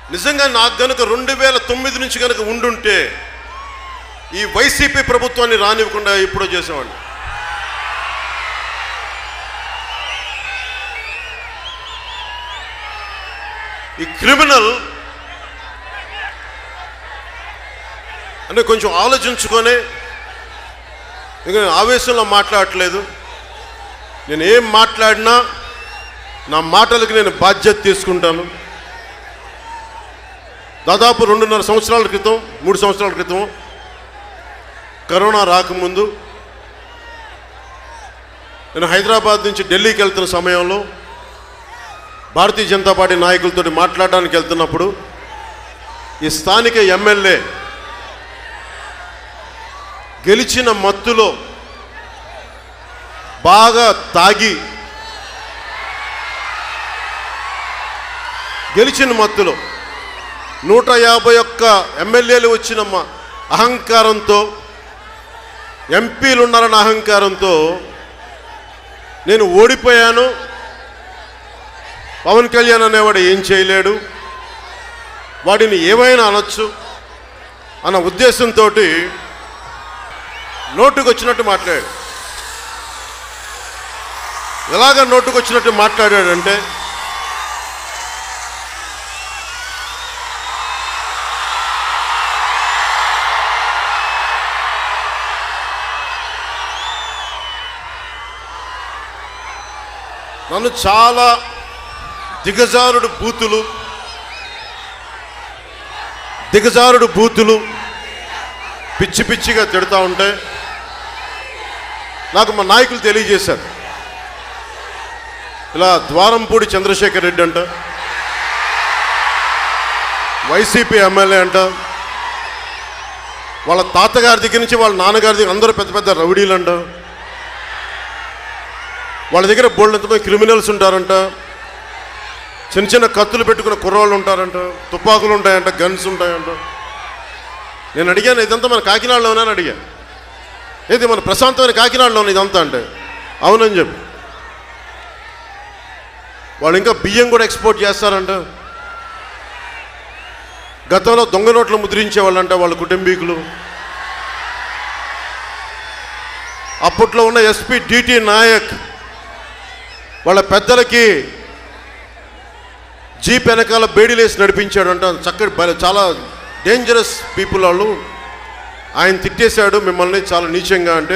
నిజంగా నాకు గనుక రెండు వేల తొమ్మిది నుంచి కనుక ఉండుంటే ఈ వైసీపీ ప్రభుత్వాన్ని రానివ్వకుండా ఎప్పుడో చేసేవాడిని ఈ క్రిమినల్ అంటే కొంచెం ఆలోచించుకొని ఇంకా నేను ఆవేశంలో మాట్లాడట్లేదు నేను ఏం మాట్లాడినా నా మాటలకు నేను బాధ్యత తీసుకుంటాను దాదాపు రెండున్నర సంవత్సరాల క్రితం మూడు సంవత్సరాల క్రితం కరోనా రాకముందు నేను హైదరాబాద్ నుంచి ఢిల్లీకి వెళ్తున్న సమయంలో భారతీయ జనతా పార్టీ నాయకులతో మాట్లాడడానికి వెళ్తున్నప్పుడు ఈ స్థానిక ఎమ్మెల్యే గెలిచిన మత్తులో బాగా తాగి గెలిచిన మత్తులో నూట యాభై ఒక్క ఎమ్మెల్యేలు వచ్చిన మ- అహంకారంతో ఎంపీలు ఉన్నారన్న అహంకారంతో నేను ఓడిపోయాను పవన్ కళ్యాణ్ అనేవాడు ఏం చేయలేడు వాడిని ఏమైనా అనొచ్చు అన్న ఉద్దేశంతో నోటుకు వచ్చినట్టు మాట్లాడాడు ఎలాగ నోటుకు వచ్చినట్టు మాట్లాడాడంటే నన్ను చాలా దిగజారుడు బూతులు దిగజారుడు బూతులు పిచ్చి పిచ్చిగా తిడతా ఉంటే నాకు మా నాయకులు తెలియజేశారు ఇలా ద్వారంపూడి చంద్రశేఖర్ రెడ్డి అంట వైసీపీ ఎమ్మెల్యే అంట వాళ్ళ తాతగారి దగ్గర నుంచి వాళ్ళ నాన్నగారి దగ్గర అందరూ పెద్ద పెద్ద రౌడీలు అంట వాళ్ళ దగ్గర బోల్డంతమంది క్రిమినల్స్ ఉంటారంట చిన్న చిన్న కత్తులు పెట్టుకున్న కుర్రాళ్ళు ఉంటారంట తుపాకులు ఉంటాయంట గన్స్ ఉంటాయంట నేను అడిగాను ఇదంతా మన కాకినాడలోనే అని అడిగాను ఏది మన ప్రశాంతమైన కాకినాడలోనే ఇదంతా అంటే అవునని చెప్పి వాళ్ళు ఇంకా బియ్యం కూడా ఎక్స్పోర్ట్ చేస్తారంట గతంలో దొంగ నోట్లు ముద్రించే వాళ్ళంట వాళ్ళ కుటుంబీకులు అప్పట్లో ఉన్న ఎస్పీ డిటి నాయక్ వాళ్ళ పెద్దలకి జీప్ వెనకాల బేడీలేసి నడిపించాడు అంట చక్కటి భలే చాలా డేంజరస్ పీపుల్ వాళ్ళు ఆయన తిట్టేశాడు మిమ్మల్ని చాలా నీచంగా అంటే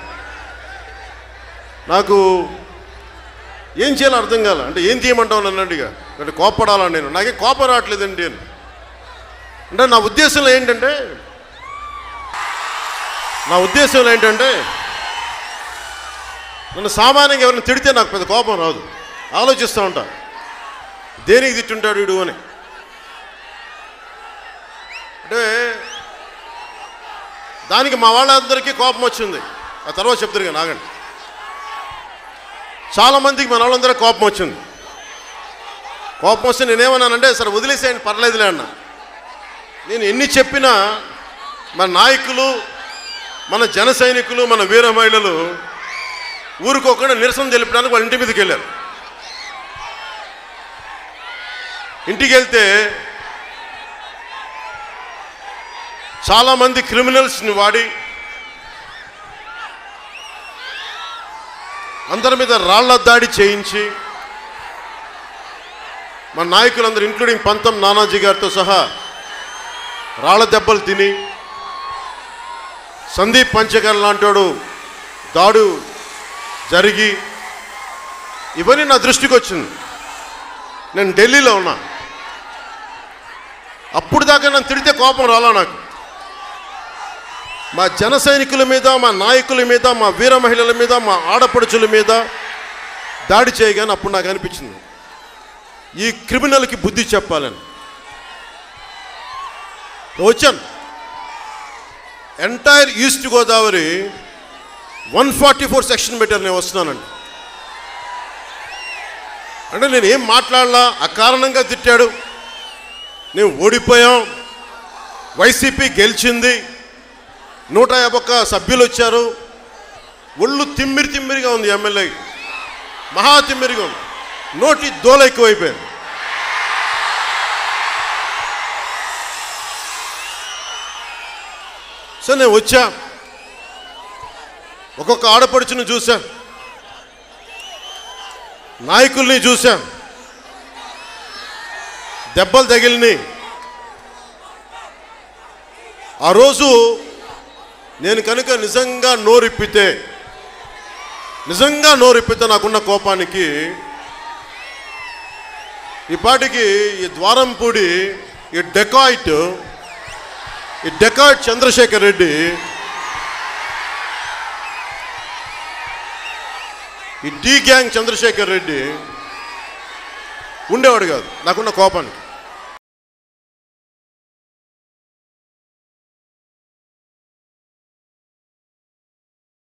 నాకు ఏం చేయాలో అర్థం కాల అంటే ఏం చేయమంటావు నన్ను అడిగా అంటే కోపడాలా నేను నాకేం కోపం రావట్లేదండి అని అంటే నా ఉద్దేశంలో ఏంటంటే నా ఉద్దేశంలో ఏంటంటే నన్ను సామాన్యంగా ఎవరిని తిడితే నాకు పెద్ద కోపం రాదు ఆలోచిస్తూ ఉంటా దేనికి తిట్టుంటాడు వీడు అని అంటే దానికి మా వాళ్ళందరికీ కోపం వచ్చింది ఆ తర్వాత చెప్తారు కానీ ఆగండి చాలా మందికి మన వాళ్ళందరూ కోపం వచ్చింది కోపం వస్తే నేనేమన్నానంటే సరే వదిలేసేయండి పర్లేదులే అన్న నేను ఎన్ని చెప్పినా మన నాయకులు మన జన సైనికులు మన వీర మహిళలు ఊరికొక్కడ నిరసన తెలిపడానికి వాళ్ళ ఇంటి మీదకి వెళ్ళారు ఇంటికి వెళ్తే చాలామంది క్రిమినల్స్ని వాడి అందరి మీద రాళ్ల దాడి చేయించి మన నాయకులందరూ ఇంక్లూడింగ్ పంతం నానాజీ గారితో సహా రాళ్ల దెబ్బలు తిని సందీప్ పంచకర్ లాంటోడు దాడు జరిగి ఇవన్నీ నా దృష్టికి వచ్చింది నేను ఢిల్లీలో ఉన్నా అప్పుడు దాకా నన్ను తిడితే కోపం రాలా నాకు మా జన సైనికుల మీద మా నాయకుల మీద మా వీర మహిళల మీద మా ఆడపడుచుల మీద దాడి చేయగానే అప్పుడు నాకు అనిపించింది ఈ క్రిమినల్కి బుద్ధి చెప్పాలని వచ్చాను entire east Godavari one forty four section పెట్టారు నేను వస్తున్నానండి అంటే నేను ఏం మాట్లాడలా అకారణంగా తిట్టాడు నేను ఓడిపోయాం వైసీపీ గెలిచింది నూట యాభై ఒక్క సభ్యులు వచ్చారు ఒళ్ళు తిమ్మిరి తిమ్మిరిగా ఉంది ఎమ్మెల్యే మహా తిమ్మిరిగా ఉంది నోటి దోల ఎక్కువైపోయింది సో నేను వచ్చా ఒక్కొక్క ఆడపడుచుని చూసా నాయకుల్ని చూసా దెబ్బలు తగిలిని ఆ రోజు నేను కనుక నిజంగా నోరిప్పితే నిజంగా నోరిప్పితే నాకున్న కోపానికి ఈ పాటికి ఈ ద్వారంపూడి ఈ డెకాయిట్ ఈ డెకాయిట్ చంద్రశేఖర్ రెడ్డి ఈ డి గ్యాంగ్ చంద్రశేఖర్ రెడ్డి ఉండేవాడు కాదు నాకున్న కోపానికి